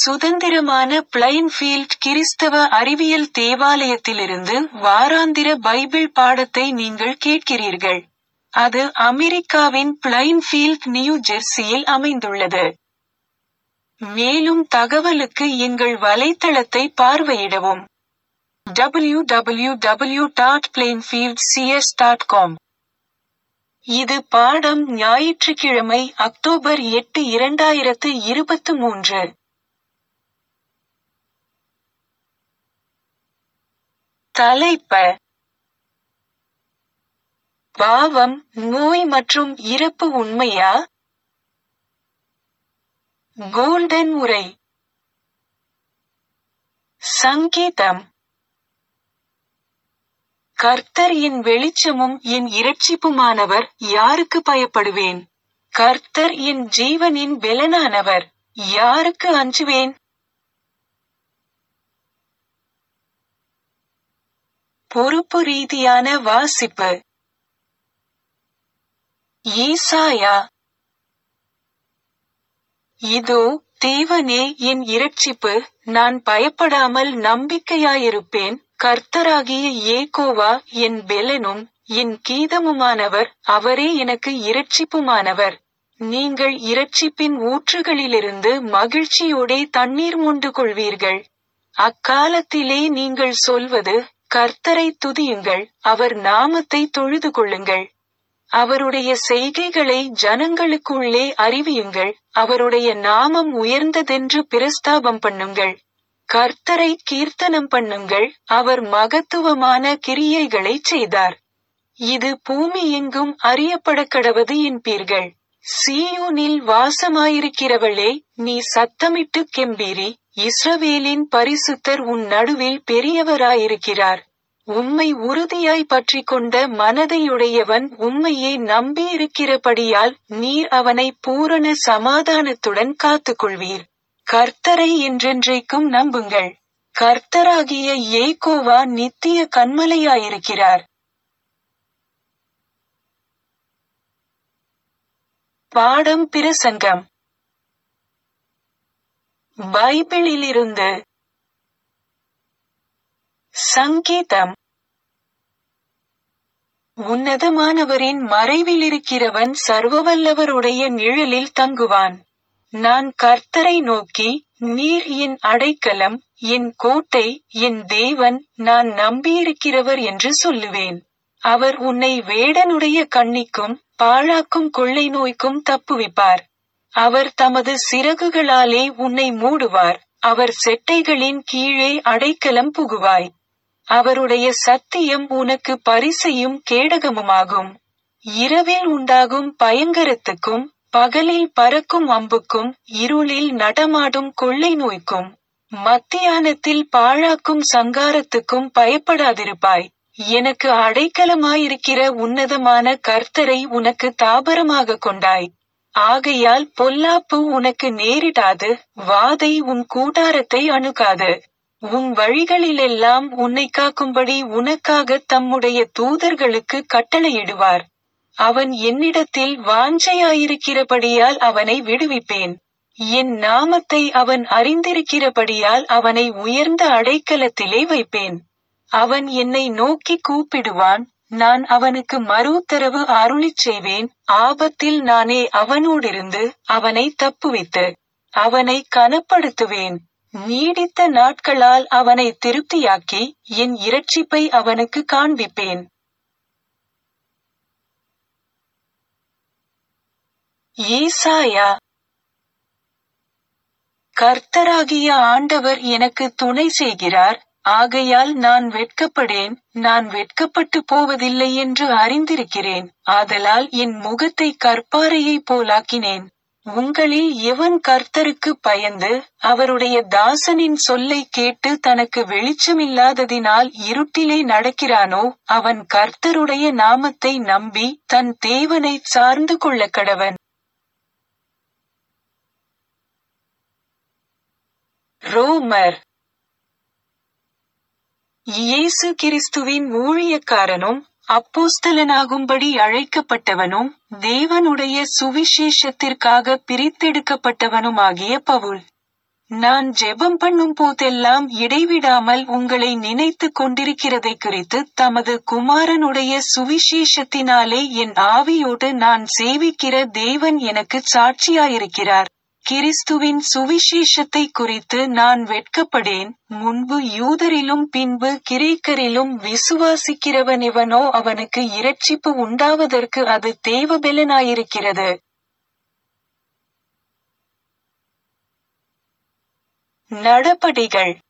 சுதந்திரமான பிளைன்ஃபீல்ட் கிறிஸ்தவ அறிவியல் தேவாலயத்திலிருந்து வாராந்திர பைபிள் பாடத்தை நீங்கள் கேட்கிறீர்கள். அது அமெரிக்காவின் பிளைன்ஃபீல்ட் நியூ ஜெர்சியில் அமைந்துள்ளது. மேலும் தகவலுக்கு எங்கள் வலைத்தளத்தை பார்வையிடவும். www.plainfieldcs.com இது பாடம் ஞாயிற்றுக்கிழமை அக்டோபர் எட்டு இரண்டாயிரத்து இருபத்து மூன்று. தலைப்ப பாவம், நோய் மற்றும் இறப்பு உண்மையா? கோல்டன் உரை சங்கீதம் கர்த்தர் என் வெளிச்சமும் என் இரட்சிப்புமானவர் யாருக்கு பயப்படுவேன்? கர்த்தர் என் ஜீவனின் பெலனானவர் யாருக்கு அஞ்சுவேன்? பொறுப்பு ரீதியான வாசிப்பு ஏசாயா இதோ தேவனே என் இரட்சிப்பு நான் பயப்படாமல் நம்பிக்கையாயிருப்பேன் கர்த்தராகிய ஏகோவா என் பெலனும் என் கீதமுமானவர் அவரே எனக்கு இரட்சிப்புமானவர் நீங்கள் இரட்சிப்பின் ஊற்றுகளிலிருந்து மகிழ்ச்சியோடே தண்ணீர் மொண்டு கொள்வீர்கள் அக்காலத்திலே நீங்கள் சொல்வது கர்த்தரை துதியுங்கள் அவர் நாமத்தை தொழுது கொள்ளுங்கள் அவருடைய செய்கைகளை ஜனங்களுக்குள்ளே அறிவியுங்கள் அவருடைய நாமம் உயர்ந்ததென்று பிரஸ்தாபம் பண்ணுங்கள் கர்த்தரை கீர்த்தனம் பண்ணுங்கள் அவர் மகத்துவமான கிரியைகளைச் செய்தார் இது பூமி எங்கும் அறியப்படக்கடவது என்பீர்கள் சீயோனில் வாசமாயிருக்கிறவளே நீ சத்தமிட்டு கெம்பீரி இஸ்ரவேலின் பரிசுத்தர் உன் நடுவில் பெரியவராயிருக்கிறார் உம்மை உறுதியாய் பற்றிக் கொண்ட மனதையுடையவன் உம்மையே நம்பியிருக்கிறபடியால் நீர் அவனை பூரண சமாதானத்துடன் காத்துக்கொள்வீர் கர்த்தரை என்றென்றைக்கும் நம்புங்கள் கர்த்தராகிய ஏகோவா நித்திய கண்மலையாயிருக்கிறார் பாடம் பிரசங்கம் பைபிளிலிருந்து சங்கீதம் உன்னதமானவரின் மறைவிலிருக்கிறவன் சர்வவல்லவருடைய நிழலில் தங்குவான் நான் கர்த்தரை நோக்கி நீர் என் அடைக்கலம் என் கோட்டை என் தேவன் நான் நம்பியிருக்கிறவர் என்று சொல்லுவேன் அவர் உன்னை வேடனுடைய கண்ணிக்கும் பாழாக்கும் கொள்ளை நோய்க்கும் தப்புவிப்பார் அவர் தமது சிறகுகளாலே உன்னை மூடுவார் அவர் செட்டைகளின் கீழே அடைக்கலம் புகுவாய் அவருடைய சத்தியம் உனக்கு பரிசையும் கேடகமுமாகும் இரவில் உண்டாகும் பயங்கரத்துக்கும் பகலில் பறக்கும் அம்புக்கும் இருளில் நடமாடும் கொள்ளை நோய்க்கும் மத்தியானத்தில் பாழாக்கும் சங்காரத்துக்கும் பயப்படாதிருப்பாய் எனக்கு அடைக்கலமாயிருக்கிற உன்னதமான கர்த்தரை உனக்கு தாபரமாக கொண்டாய் ஆகையால் பொல்லாப்பு உனக்கு நேரிடாது வாதை உன் கூடாரத்தை அணுகாது உன் வழிகளிலெல்லாம் உன்னை காக்கும்படி உனக்காக தம்முடைய தூதர்களுக்கு கட்டளையிடுவார் அவன் என்னிடத்தில் வாஞ்சையாயிருக்கிறபடியால் அவனை விடுவிப்பேன் என் நாமத்தை அவன் அறிந்திருக்கிறபடியால் அவனை உயர்ந்த அடைக்கலத்திலே வைப்பேன் அவன் என்னை நோக்கி கூப்பிடுவான் நான் அவனுக்கு மறு உத்தரவு அருளிச் செய்வேன் ஆபத்தில் நானே அவனோடிருந்து அவனை தப்புவித்து அவனை கனப்படுத்துவேன் நீடித்த நாட்களால் அவனை திருப்தியாக்கி என் இரட்சிப்பை அவனுக்கு காண்பிப்பேன் ஏசாயா கர்த்தராகிய ஆண்டவர் எனக்கு துணை செய்கிறார் ஆகையால் நான் வெட்கப்படேன் நான் வெட்கப்பட்டு போவதில்லை என்று அறிந்திருக்கிறேன் ஆதலால் என் முகத்தை கற்பாறையைப் போலாக்கினேன் உங்களில் எவன் கர்த்தருக்கு பயந்து அவருடைய தாசனின் சொல்லை கேட்டு தனக்கு வெளிச்சமில்லாததினால் இருட்டிலே நடக்கிறானோ அவன் கர்த்தருடைய நாமத்தை நம்பி தன் தேவனை சார்ந்து கொள்ள கடவன் ரோமர் இயேசு கிறிஸ்துவின் ஊழியக்காரனும் அப்போஸ்தலனாகும்படி அழைக்கப்பட்டவனும் தேவனுடைய சுவிசேஷத்திற்காக பிரித்தெடுக்கப்பட்டவனுமாகிய பவுல் நான் ஜெபம் பண்ணும் போதெல்லாம் இடைவிடாமல் உங்களை நினைத்து கொண்டிருக்கிறதை குறித்து தமது குமாரனுடைய சுவிசேஷத்தினாலே என் ஆவியோடு நான் சேவிக்கிற தேவன் எனக்கு சாட்சியாயிருக்கிறார் கிறிஸ்துவின் சுவிசேஷத்தை குறித்து நான் வெட்கப்படேன் முன்பு யூதரிலும் பின்பு கிரேக்கரிலும் விசுவாசிக்கிறவனிவனோ அவனுக்கு இரட்சிப்பு உண்டாவதற்கு அது தேவபெலனாயிருக்கிறது நடபடிகள்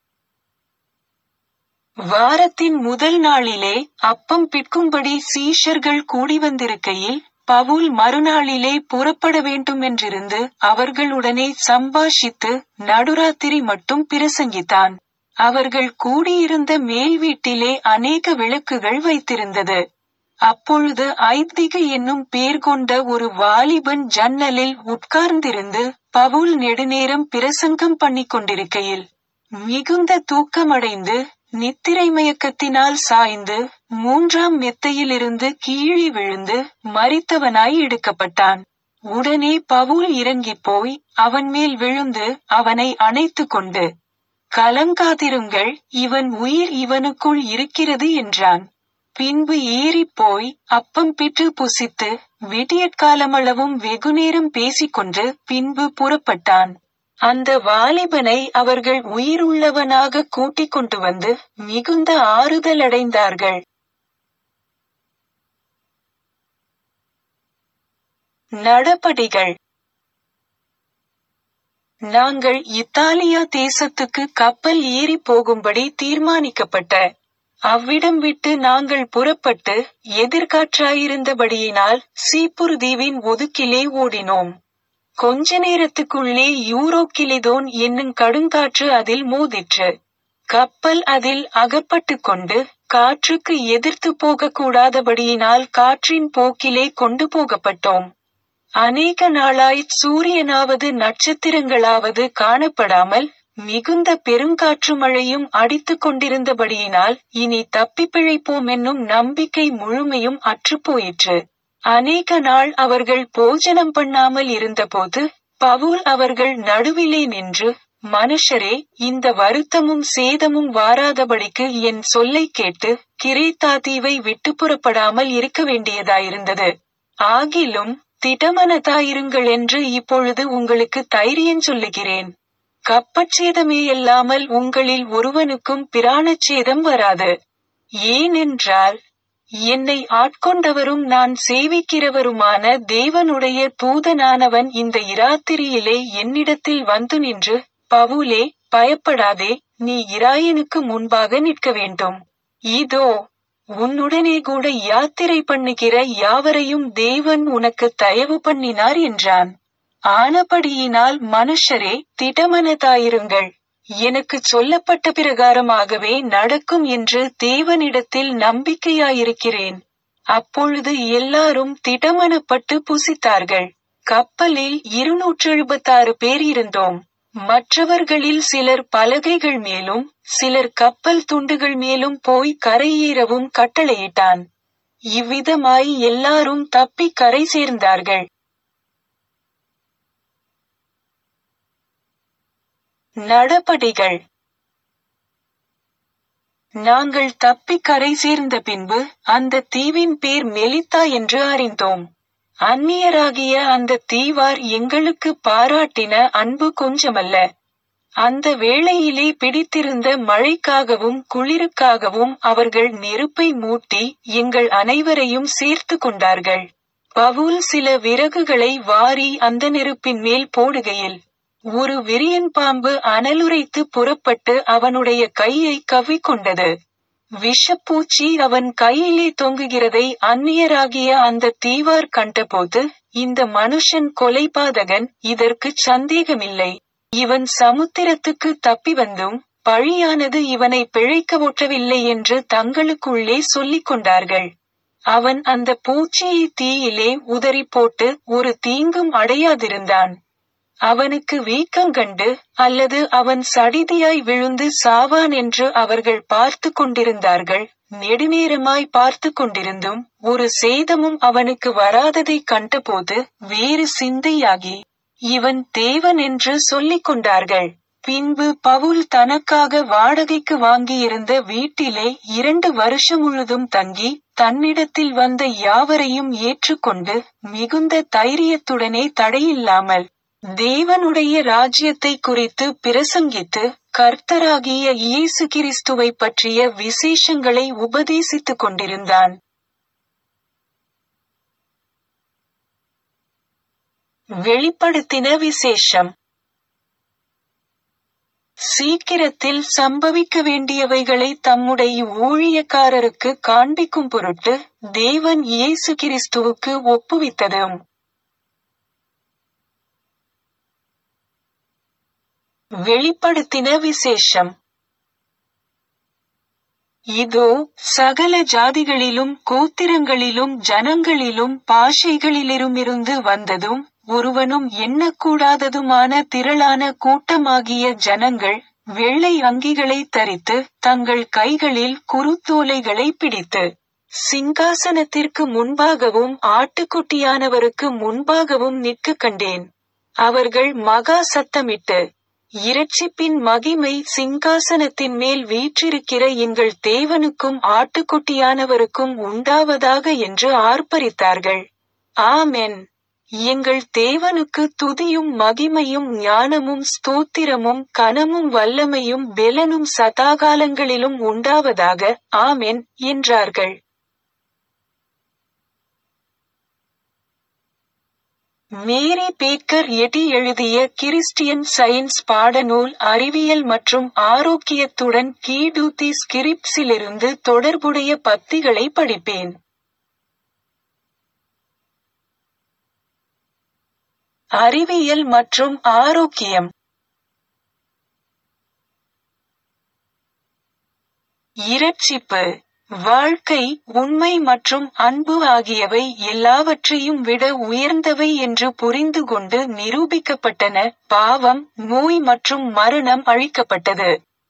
வாரத்தின் முதல் நாளிலே அப்பம் பிற்கும்படி சீஷர்கள் கூடி வந்திருக்கையில் பவுல் மறுநாளிலே புறப்பட வேண்டுமென்றிருந்து அவர்களுடனே சம்பாஷித்து நடுராத்திரி மட்டும் பிரசங்கித்தான் அவர்கள் கூடியிருந்த மேல் வீட்டிலே அநேக விளக்குகள் வைத்திருந்தது அப்பொழுது ஐத்திக என்னும் பேர் கொண்ட ஒரு வாலிபன் ஜன்னலில் உட்கார்ந்திருந்து பவுல் நெடுநேரம் பிரசங்கம் பண்ணிக் கொண்டிருக்கையில் மிகுந்த தூக்கமடைந்து நித்திரை மயக்கத்தினால் சாய்ந்து மூன்றாம் மெத்தையிலிருந்து கீழே விழுந்து மரித்தவனாய் எடுக்கப்பட்டான் உடனே பவுல் இறங்கிப் போய் அவன் மேல் விழுந்து அவனை அணைத்து கொண்டு கலங்காதிருங்கள் இவன் உயிர் இவனுக்குள் இருக்கிறது என்றான் பின்பு ஏறிப் போய் அப்பம் பிற்று புசித்து விடியற்காலமளவும் வெகுநேரம் பேசிக்கொண்டு பின்பு புறப்பட்டான் அந்த வாலிபனை அவர்கள் உயிருள்ளவனாக கூட்டிக் கொண்டு வந்து மிகுந்த ஆறுதல் அடைந்தார்கள் நடபடிகள் நாங்கள் இத்தாலியா தேசத்துக்கு கப்பல் ஏறி போகும்படி தீர்மானிக்கப்பட்ட அவ்விடம் விட்டு நாங்கள் புறப்பட்டு எதிர்காற்றாயிருந்தபடியினால் சீப்புர் தீவின் ஒதுக்கிலே ஓடினோம் கொஞ்ச நேரத்துக்குள்ளே யூரோக்கிலிதோன் என்னும் கடுங்காற்று அதில் மோதிற்று கப்பல் அதில் அகப்பட்டு கொண்டு காற்றுக்கு எதிர்த்து போகக்கூடாதபடியினால் காற்றின் போக்கிலே கொண்டு போகப்பட்டோம் அநேக நாளாய் சூரியனாவது நட்சத்திரங்களாவது காணப்படாமல் மிகுந்த பெருங்காற்று மழையும் அடித்துக் கொண்டிருந்தபடியினால் இனி தப்பி பிழைப்போம் என்னும் நம்பிக்கை முழுமையும் அற்றுப்போயிற்று அநேக நாள் அவர்கள் போஜனம் பண்ணாமல் இருந்தபோது பவுல் அவர்கள் நடுவிலே நின்று மனுஷரே இந்த வருத்தமும் சேதமும் வாராதபடிக்கு என் சொல்லை கேட்டு கிரேத்தா தீவை விட்டு புறப்படாமல் இருக்க வேண்டியதாயிருந்தது ஆகிலும் திடமனதாயிருங்கள் என்று இப்பொழுது உங்களுக்கு தைரியம் சொல்லுகிறேன் கப்பச்சேதமேயல்லாமல் உங்களில் ஒருவனுக்கும் பிராணச்சேதம் வராது ஏனென்றால் என்னை ஆட்கொண்டவரும் நான் சேவிக்கிறவருமான தேவனுடைய தூதனானவன் இந்த இராத்திரியிலே என்னிடத்தில் வந்து நின்று பவுலே பயப்படாதே நீ இராயனுக்கு முன்பாக நிற்க வேண்டும் இதோ உன்னுடனே கூட யாத்திரை பண்ணுகிற யாவரையும் தேவன் உனக்கு தயவு பண்ணினார் என்றான் ஆனபடியினால் மனுஷரே திடமனதாயிருங்கள் எனக்கு சொல்லப்பட்ட பிரகாரமாகவே நடக்கும் என்று தேவனிடத்தில் நம்பிக்கையாயிருக்கிறேன் அப்பொழுது எல்லாரும் திடமனப்பட்டு புசித்தார்கள் கப்பலில் இருநூற்று எழுபத்தாறு பேர் இருந்தோம் மற்றவர்களில் சிலர் பலகைகள் மேலும் சிலர் கப்பல் துண்டுகள் மேலும் போய் கரையேறவும் கட்டளையிட்டான் இவ்விதமாய் எல்லாரும் தப்பி கரை சேர்ந்தார்கள் நடபடிகள் நாங்கள் தப்பி கரை சேர்ந்த பின்பு அந்த தீவின் பேர் மெலித்தா என்று அறிந்தோம் அந்நியராகிய அந்த தீவார் எங்களுக்கு பாராட்டின அன்பு கொஞ்சமல்ல அந்த வேளையிலே பிடித்திருந்த மழைக்காகவும் குளிருக்காகவும் அவர்கள் நெருப்பை மூட்டி எங்கள் அனைவரையும் சேர்த்து கொண்டார்கள் பவுல் சில விறகுகளை வாரி அந்த நெருப்பின் மேல் போடுகையில் ஒரு விரியன் பாம்பு அனலுரைத்து புறப்பட்டு அவனுடைய கையை கவ்விக்கொண்டது விஷப்பூச்சி அவன் கையிலே தொங்குகிறதை அந்நியராகிய அந்த தீவார் கண்டபோது இந்த மனுஷன் கொலைபாதகன் இதற்கு சந்தேகமில்லை இவன் சமுத்திரத்துக்கு தப்பி வந்தும் பழியானது இவனை பிழைக்க ஒட்டவில்லை என்று தங்களுக்குள்ளே சொல்லிக் கொண்டார்கள் அவன் அந்த பூச்சியை தீயிலே உதறி போட்டு ஒரு தீங்கும் அடையாதிருந்தான் அவனுக்கு வீக்கங்கண்டு அல்லது அவன் சடிதியாய் விழுந்து சாவான் என்று அவர்கள் பார்த்து கொண்டிருந்தார்கள் நெடுநேரமாய் பார்த்து கொண்டிருந்தும் ஒரு சேதமும் அவனுக்கு வராததை கண்டபோது வேறு சிந்தையாகி இவன் தேவன் என்று சொல்லிக் கொண்டார்கள் பின்பு பவுல் தனக்காக வாடகைக்கு வாங்கியிருந்த வீட்டிலே இரண்டு வருஷம் முழுதும் தங்கி தன்னிடத்தில் வந்த யாவரையும் ஏற்றுக்கொண்டு மிகுந்த தைரியத்துடனே தடையில்லாமல் தேவனுடைய ராஜ்யத்தை குறித்து பிரசங்கித்து கர்த்தராகிய இயேசு கிறிஸ்துவை பற்றிய விசேஷங்களை உபதேசித்துக் கொண்டிருந்தான் வெளிப்படுத்தின விசேஷம் சீக்கிரத்தில் சம்பவிக்க வேண்டியவைகளை தம்முடைய ஊழியக்காரருக்கு காண்பிக்கும் பொருட்டு தேவன் இயேசு கிறிஸ்துவுக்கு ஒப்புவித்ததும் வெளிப்படுத்தின விசேஷம் இதோ சகல ஜாதிகளிலும் கோத்திரங்களிலும் ஜனங்களிலும் பாஷைகளிலிருமிருந்து வந்ததும் ஒருவனும் எண்ணக்கூடாததுமான திரளான கூட்டமாகிய ஜனங்கள் வெள்ளை அங்கிகளை தரித்து தங்கள் கைகளில் குருத்தோலைகளை பிடித்து சிங்காசனத்திற்கு முன்பாகவும் ஆட்டுக்குட்டியானவருக்கு முன்பாகவும் நிற்க கண்டேன் அவர்கள் மகா சத்தமிட்டு இரட்சிப்பின் மகிமை சிங்காசனத்தின் மேல் வீற்றிருக்கிற எங்கள் தேவனுக்கும் ஆட்டுக்குட்டியானவருக்கும் உண்டாவதாக என்று ஆர்ப்பரித்தார்கள் ஆமென் எங்கள் தேவனுக்கு துதியும் மகிமையும் ஞானமும் ஸ்தோத்திரமும் கனமும் வல்லமையும் பெலனும் சதாகாலங்களிலும் உண்டாவதாக ஆமென் என்றார்கள் மேரி பேக்கர் எடி எழுதிய கிறிஸ்டியன் சயின்ஸ் பாடநூல் அறிவியல் மற்றும் ஆரோக்கியத்துடன் கீடூத்தி ஸ்கிரிப்ஸிலிருந்து தொடர்புடைய பத்திகளை படிப்பேன் அறிவியல் மற்றும் ஆரோக்கியம் இரட்சிப்பு வாழ்க்கை உண்மை மற்றும் அன்பு ஆகியவை எல்லாவற்றையும் விட உயர்ந்தவை என்று புரிந்து கொண்டு நிரூபிக்கப்பட்டன பாவம் நோய் மற்றும் மரணம் அழிக்கப்பட்டது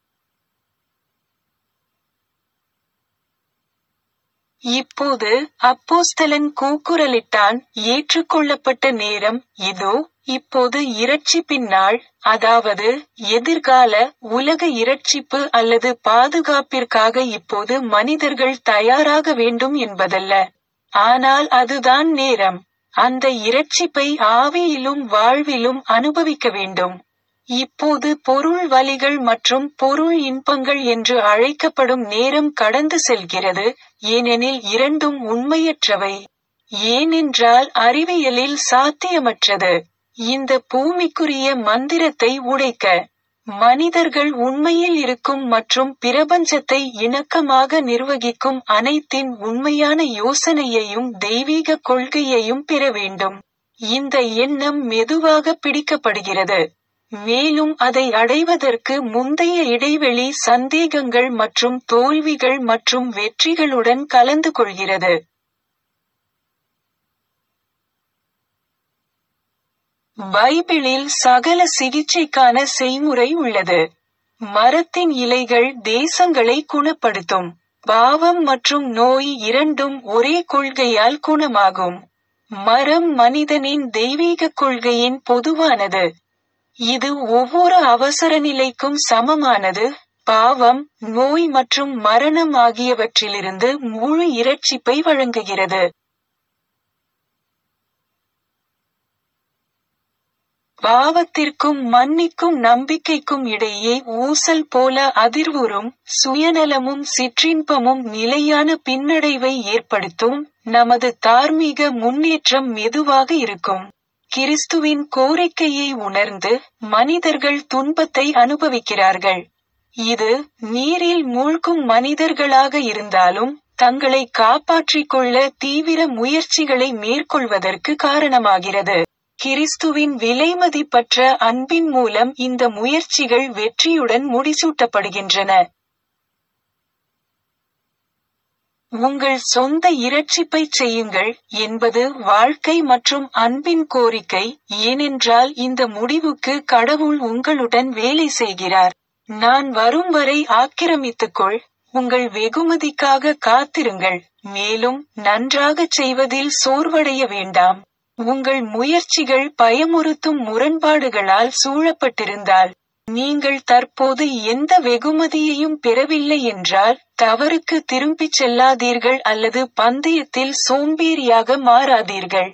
இப்போது அப்போஸ்தலன் கூக்குரலிட்டான் ஏற்றுக்கொள்ளப்பட்ட நேரம் இதோ இப்போது இரட்சிப்பின் நாள் அதாவது எதிர்கால உலக இரட்சிப்பு அல்லது பாதுகாப்பிற்காக இப்போது மனிதர்கள் தயாராக வேண்டும் என்பதல்ல ஆனால் அதுதான் நேரம் அந்த இரட்சிப்பை ஆவியிலும் வாழ்விலும் அனுபவிக்க வேண்டும் இப்போது பொருள் வலிகள் மற்றும் பொருள் இன்பங்கள் என்று அழைக்கப்படும் நேரம் கடந்து செல்கிறது ஏனெனில் இரண்டும் உண்மையற்றவை ஏனென்றால் அறிவியலில் சாத்தியமற்றது இந்த பூமிக்குரிய மந்திரத்தை உடைக்க மனிதர்கள் உண்மையில் இருக்கும் மற்றும் பிரபஞ்சத்தை இணக்கமாக நிர்வகிக்கும் அனைத்தின் உண்மையான யோசனையையும் தெய்வீக கொள்கையையும் பெற வேண்டும் இந்த எண்ணம் மெதுவாக பிடிக்கப்படுகிறது மேலும் அதை அடைவதற்கு முந்தைய இடைவெளி சந்தேகங்கள் மற்றும் தோல்விகள் மற்றும் வெற்றிகளுடன் கலந்து கொள்கிறது பைபிளில் சகல சிகிச்சைக்கான செய்முறை உள்ளது மரத்தின் இலைகள் தேசங்களை குணப்படுத்தும் பாவம் மற்றும் நோய் இரண்டும் ஒரே கொள்கையால் குணமாகும் மரம் மனிதனின் தெய்வீக கொள்கையின் பொதுவானது இது ஒவ்வொரு அவசர நிலைக்கும் சமமானது பாவம் நோய் மற்றும் மரணம் ஆகியவற்றிலிருந்து முழு இரட்சிப்பை வழங்குகிறது பாவத்திற்கும் மன்னிக்கும் நம்பிக்கைக்கும் இடையே ஊசல் போல அதிர்வுறும் சுயநலமும் சிற்றின்பமும் நிலையான பின்னடைவை ஏற்படுத்தும் நமது தார்மீக முன்னேற்றம் மெதுவாக இருக்கும் கிறிஸ்துவின் கோரிக்கையை உணர்ந்து மனிதர்கள் துன்பத்தை அனுபவிக்கிறார்கள் இது நீரில் மூழ்கும் மனிதர்களாக இருந்தாலும் தங்களை காப்பாற்றிக் கொள்ள தீவிர முயற்சிகளை மேற்கொள்வதற்கு காரணமாகிறது கிறிஸ்துவின் விலைமதிப்பற்ற அன்பின் மூலம் இந்த முயற்சிகள் வெற்றியுடன் முடிசூட்டப்படுகின்றன உங்கள் சொந்த இரட்சிப்பை செய்யுங்கள் என்பது வாழ்க்கை மற்றும் அன்பின் கோரிக்கை ஏனென்றால் இந்த முடிவுக்கு கடவுள் உங்களுடன் வேலை செய்கிறார் நான் வரும் வரை ஆக்கிரமித்துக்கொள் உங்கள் வெகுமதிக்காக காத்திருங்கள் மேலும் நன்றாகச் செய்வதில் சோர்வடைய வேண்டாம் உங்கள் முயற்சிகள் பயமுறுத்தும் முரண்பாடுகளால் சூழப்பட்டிருந்தால் நீங்கள் தற்போது எந்த வெகுமதியையும் பெறவில்லை என்றால் தவறுக்கு திரும்பிச் செல்லாதீர்கள் அல்லது பந்தயத்தில் சோம்பேறியாக மாறாதீர்கள்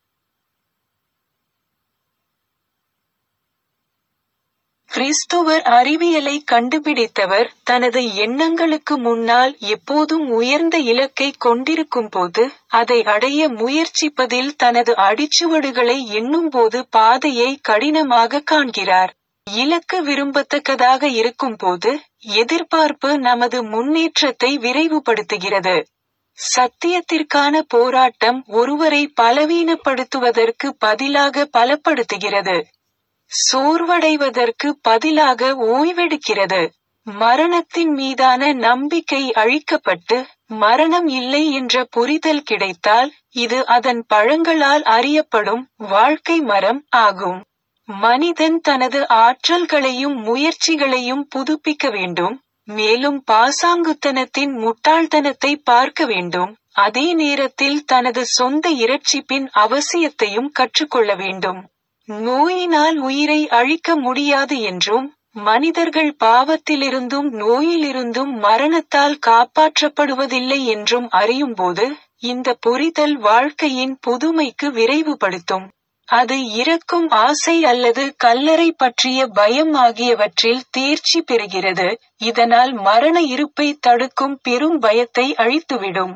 கிறிஸ்துவர் அறிவியலை கண்டுபிடித்தவர் தனது எண்ணங்களுக்கு முன்னால் எப்போதும் உயர்ந்த இலக்கை கொண்டிருக்கும்போது அதை அடைய முயற்சிப்பதில் தனது அடிச்சுவடுகளை எண்ணும்போது பாதையை கடினமாக காண்கிறார் இலக்கு விரும்பத்தக்கதாக இருக்கும்போது எதிர்பார்ப்பு நமது முன்னேற்றத்தை விரைவுபடுத்துகிறது சத்தியத்திற்கான போராட்டம் ஒருவரை பலவீனப்படுத்துவதற்கு பதிலாக பலப்படுத்துகிறது சோர்வடைவதற்கு பதிலாக ஓய்வெடுக்கிறது மரணத்தின் மீதான நம்பிக்கை அழிக்கப்பட்டு மரணம் இல்லை என்ற புரிதல் கிடைத்தால் இது அதன் பழங்களால் அறியப்படும் வாழ்க்கை மரம் ஆகும் மனிதன் தனது ஆற்றல்களையும் முயற்சிகளையும் புதுப்பிக்க வேண்டும் மேலும் பாசாங்குத்தனத்தின் முட்டாள்தனத்தை பார்க்க வேண்டும் அதே நேரத்தில் தனது சொந்த இரட்சிப்பின் அவசியத்தையும் கற்றுக்கொள்ள வேண்டும் நோயினால் உயிரை அழிக்க முடியாது என்றும் மனிதர்கள் பாவத்திலிருந்தும் நோயிலிருந்தும் மரணத்தால் காப்பாற்றப்படுவதில்லை என்றும் அறியும்போது இந்த புரிதல் வாழ்க்கையின் புதுமைக்கு விரைவுபடுத்தும் அது இறக்கும் ஆசை அல்லது கல்லறை பற்றிய பயம் ஆகியவற்றில் தேர்ச்சி பெறுகிறது இதனால் மரண இருப்பை தடுக்கும் பெரும் பயத்தை அழித்துவிடும்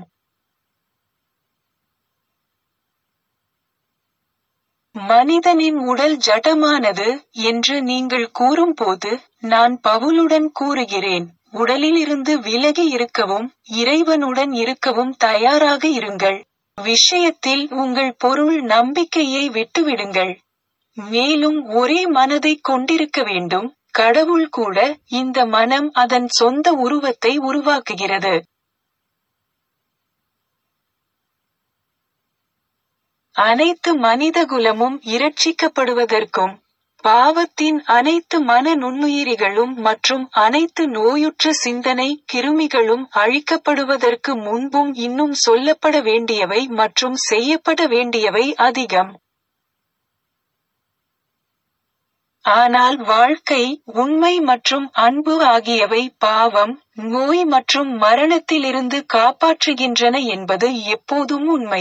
மனிதனின் உடல் ஜடமானது என்று நீங்கள் கூறும்போது நான் பவுலுடன் கூறுகிறேன் உடலிலிருந்து விலகி இருக்கவும் இறைவனுடன் இருக்கவும் தயாராக இருங்கள் விஷயத்தில் உங்கள் பொருள் நம்பிக்கையை விட்டுவிடுங்கள் மேலும் ஒரே மனதை கொண்டிருக்க வேண்டும் கடவுள் கூட இந்த மனம் அதன் சொந்த உருவத்தை உருவாக்குகிறது அனைத்து மனிதகுலமும் இரட்சிக்கப்படுவதற்கும் பாவத்தின் அனைத்து மன நுண்ணுயிரிகளும் மற்றும் அனைத்து நோயுற்ற சிந்தனை கிருமிகளும் அழிக்கப்படுவதற்கு முன்பும் இன்னும் சொல்லப்பட வேண்டியவை மற்றும் செய்யப்பட வேண்டியவை அதிகம் ஆனால் வாழ்க்கை உண்மை மற்றும் அன்பு ஆகியவை பாவம் நோய் மற்றும் மரணத்திலிருந்து காப்பாற்றுகின்றன என்பது எப்போதும் உண்மை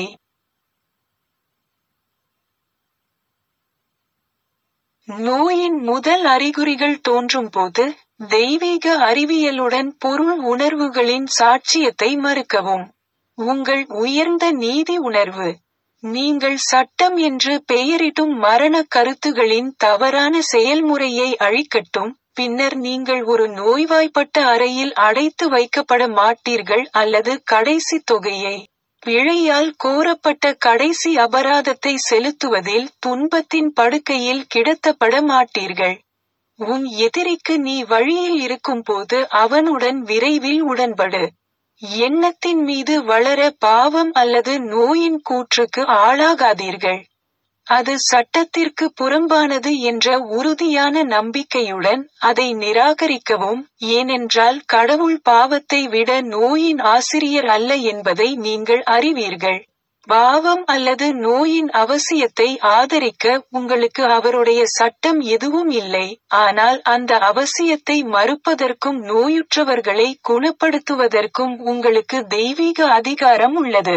நோயின் முதல் அறிகுறிகள் தோன்றும்போது தெய்வீக அறிவியலுடன் பொருள் உணர்வுகளின் சாட்சியத்தை மறுக்கவும் உங்கள் உயர்ந்த நீதி உணர்வு நீங்கள் சட்டம் என்று பெயரிடும் மரண கருத்துகளின் தவறான செயல்முறையை அழிக்கட்டும் பின்னர் நீங்கள் ஒரு நோய்வாய்ப்பட்ட அறையில் அடைத்து வைக்கப்பட மாட்டீர்கள் அல்லது கடைசி தொகையை பிழையால் கோரப்பட்ட கடைசி அபராதத்தை செலுத்துவதில் துன்பத்தின் படுக்கையில் கிடத்தப்பட மாட்டீர்கள் உன் எதிரிக்கு நீ வழியில் இருக்கும்போது அவனுடன் விரைவில் உடன்படு எண்ணத்தின் மீது வளர பாவம் அல்லது நோயின் கூற்றுக்கு ஆளாகாதீர்கள் அது சட்டத்திற்கு புறம்பானது என்ற உறுதியான நம்பிக்கையுடன் அதை நிராகரிக்கவும் ஏனென்றால் கடவுள் பாவத்தை விட நோயின் ஆசிரியர் அல்ல என்பதை நீங்கள் அறிவீர்கள் பாவம் அல்லது நோயின் அவசியத்தை ஆதரிக்க உங்களுக்கு அவருடைய சட்டம் எதுவும் இல்லை ஆனால் அந்த அவசியத்தை மறுப்பதற்கும் நோயுற்றவர்களை குணப்படுத்துவதற்கும் உங்களுக்கு தெய்வீக அதிகாரம் உள்ளது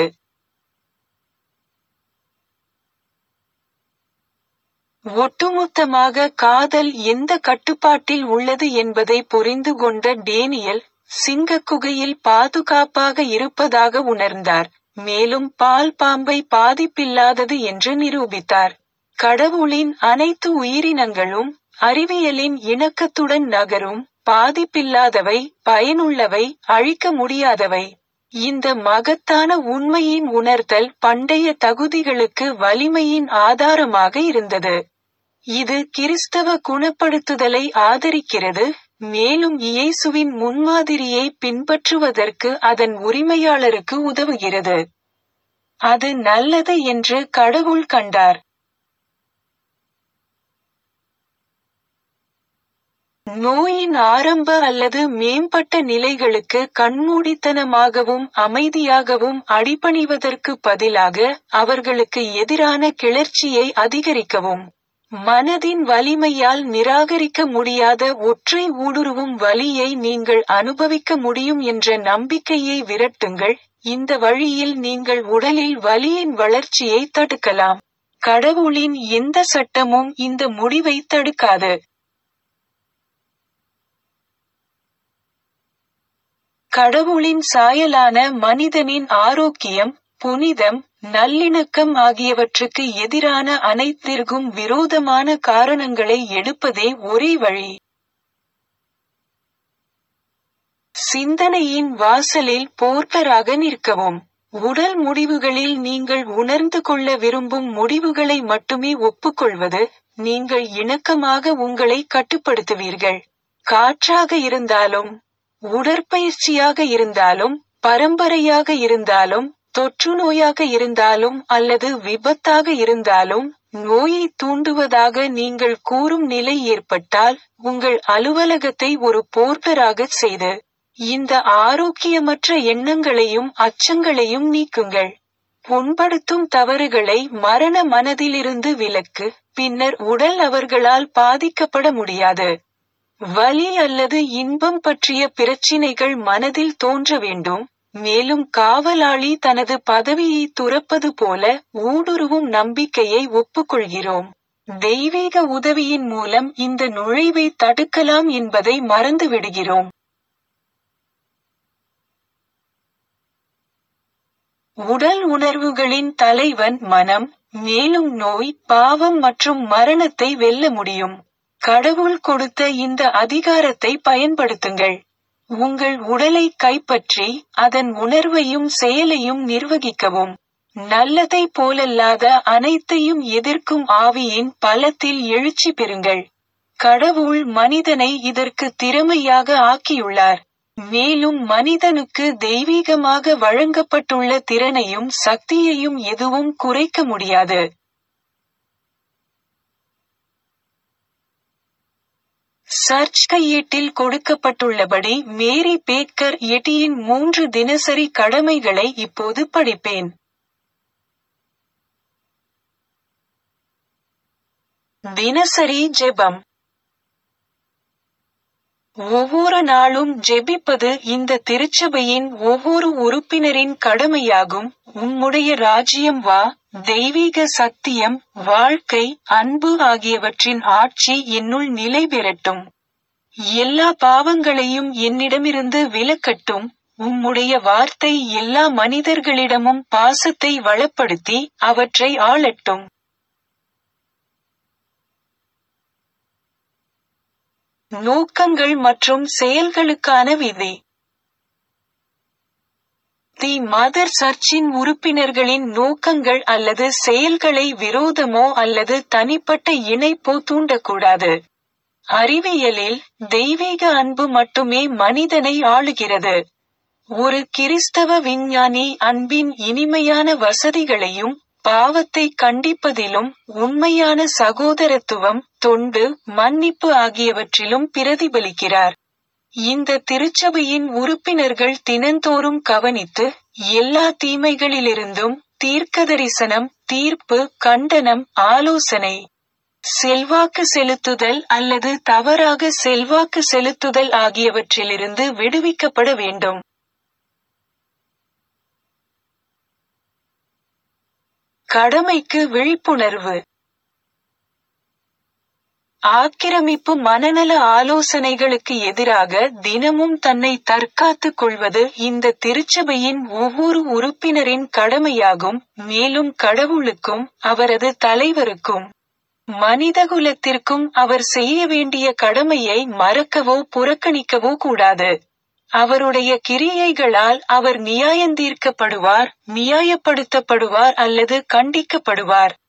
ஒட்டுமொத்தமாக காதல் எந்த கட்டுப்பாட்டில் உள்ளது என்பதை புரிந்து கொண்ட டேனியல் சிங்கக்குகையில் பாதுகாப்பாக இருப்பதாக உணர்ந்தார் மேலும் பால் பாம்பை பாதிப்பில்லாதது என்று நிரூபித்தார் கடவுளின் அனைத்து உயிரினங்களும் அறிவியலின் இணக்கத்துடன் நகரும் பாதிப்பில்லாதவை பயனுள்ளவை அழிக்க முடியாதவை இந்த மகத்தான உண்மையின் உணர்தல் பண்டைய தகுதிகளுக்கு வலிமையின் ஆதாரமாக இருந்தது இது கிறிஸ்தவ குணப்படுத்துதலை ஆதரிக்கிறது மேலும் இயேசுவின் முன்மாதிரியை பின்பற்றுவதற்கு அதன் உரிமையாளருக்கு உதவுகிறது அது நல்லது என்று கடவுள் கண்டார் நோயின் ஆரம்ப அல்லது மேம்பட்ட நிலைகளுக்கு கண்மூடித்தனமாகவும் அமைதியாகவும் அடிபணிவதற்கு பதிலாக அவர்களுக்கு எதிரான கிளர்ச்சியை அதிகரிக்கவும் மனதின் வலிமையால் நிராகரிக்க முடியாத ஒற்றை ஊடுருவும் வலியை நீங்கள் அனுபவிக்க முடியும் என்ற நம்பிக்கையை விரட்டுங்கள் இந்த வழியில் நீங்கள் உடலில் வலியின் வளர்ச்சியை தடுக்கலாம் கடவுளின் எந்த சட்டமும் இந்த முடிவை தடுக்காது கடவுளின் சாயலான மனிதனின் ஆரோக்கியம் புனிதம் நல்லிணக்கம் ஆகியவற்றுக்கு எதிரான அனைத்திற்கும் விரோதமான காரணங்களை எடுப்பதே ஒரே வழி சிந்தனையின் வாசலில் போர்ட்டராக நிற்கவும் உடல் முடிவுகளில் நீங்கள் உணர்ந்து கொள்ள விரும்பும் முடிவுகளை மட்டுமே ஒப்புக்கொள்வது நீங்கள் இணக்கமாக உங்களை கட்டுப்படுத்துவீர்கள் காற்றாக இருந்தாலும் உடற்பயிற்சியாக இருந்தாலும் பரம்பரையாக இருந்தாலும் தொற்று நோயாக இருந்தாலும் அல்லது விபத்தாக இருந்தாலும் நோயை தூண்டுவதாக நீங்கள் கூறும் நிலை ஏற்பட்டால் உங்கள் அலுவலகத்தை ஒரு போர்ட்டராக செய்து இந்த ஆரோக்கியமற்ற எண்ணங்களையும் அச்சங்களையும் நீக்குங்கள் புண்படுத்தும் தவறுகளை மரண மனதிலிருந்து விலக்கு பின்னர் உடல் அவர்களால் பாதிக்கப்பட முடியாது வலி அல்லது இன்பம் பற்றிய பிரச்சினைகள் மனதில் தோன்ற வேண்டும் மேலும் காவலாளி தனது பதவியை துறப்பது போல ஊடுருவும் நம்பிக்கையை ஒப்புக்கொள்கிறோம் தெய்வீக உதவியின் மூலம் இந்த நுழைவை தடுக்கலாம் என்பதை மறந்து விடுகிறோம் உடல் உணர்வுகளின் தலைவன் மனம் மேலும் நோய் பாவம் மற்றும் மரணத்தை வெல்ல முடியும் கடவுள் கொடுத்த இந்த அதிகாரத்தை பயன்படுத்துங்கள் உங்கள் உடலை கைப்பற்றி அதன் உணர்வையும் செயலையும் நிர்வகிக்கவும் நல்லதை போலல்லாத அனைத்தையும் எதிர்க்கும் ஆவியின் பலத்தில் எழுச்சி பெறுங்கள் கடவுள் மனிதனை இதற்கு திறமையாக ஆக்கியுள்ளார் மேலும் மனிதனுக்கு தெய்வீகமாக வழங்கப்பட்டுள்ள திறனையும் சக்தியையும் எதுவும் குறைக்க முடியாது சர்ச் கையேட்டில் கொடுக்கப்பட்டுள்ளபடி மேரி பேக்கர் எட்டியின் மூன்று தினசரி கடமைகளை இப்போது படிப்பேன் தினசரி ஜெபம் ஒவ்வொரு நாளும் ஜெபிப்பது இந்த திருச்சபையின் ஒவ்வொரு உறுப்பினரின் கடமையாகும் உம்முடைய ராஜ்யம் வா தெய்வீக சத்தியம் வாழ்க்கை அன்பு ஆகியவற்றின் ஆட்சி என்னுள் நிலை பெறட்டும் எல்லா பாவங்களையும் என்னிடமிருந்து விலக்கட்டும் உம்முடைய வார்த்தை எல்லா மனிதர்களிடமும் பாசத்தை வளப்படுத்தி அவற்றை ஆளட்டும் நோக்கங்கள் மற்றும் செயல்களுக்கான விதி தி மதர் சர்ச்சின் உறுப்பினர்களின் நோக்கங்கள் அல்லது செயல்களை விரோதமோ அல்லது தனிப்பட்ட இணைப்போ தூண்டக்கூடாது அறிவியலில் தெய்வீக அன்பு மட்டுமே மனிதனை ஆளுகிறது ஒரு கிறிஸ்தவ விஞ்ஞானி அன்பின் இனிமையான வசதிகளையும் பாவத்தை கண்டிப்பதிலும் உண்மையான சகோதரத்துவம் தொண்டு மன்னிப்பு ஆகியவற்றிலும் பிரதிபலிக்கிறார் இந்த திருச்சபையின் உறுப்பினர்கள் தினந்தோறும் கவனித்து எல்லா தீமைகளிலிருந்தும் தீர்க்கதரிசனம் தீர்ப்பு கண்டனம் ஆலோசனை செல்வாக்கு செலுத்துதல் அல்லது தவறாக செல்வாக்கு செலுத்துதல் ஆகியவற்றிலிருந்து விடுவிக்கப்பட வேண்டும் கடமைக்கு விழிப்புணர்வு ஆக்கிரமிப்பு மனநல ஆலோசனைகளுக்கு எதிராக தினமும் தன்னை தற்காத்துக் கொள்வது இந்த திருச்சபையின் ஒவ்வொரு உறுப்பினரின் கடமையாகும் மேலும் கடவுளுக்கும் அவரது தலைவருக்கும் மனிதகுலத்திற்கும் அவர் செய்ய வேண்டிய கடமையை மறக்கவோ புறக்கணிக்கவோ கூடாது அவருடைய கிரியைகளால் அவர் நியாயந்தீர்க்கப்படுவார் நியாயப்படுத்தப்படுவார் அல்லது கண்டிக்கப்படுவார்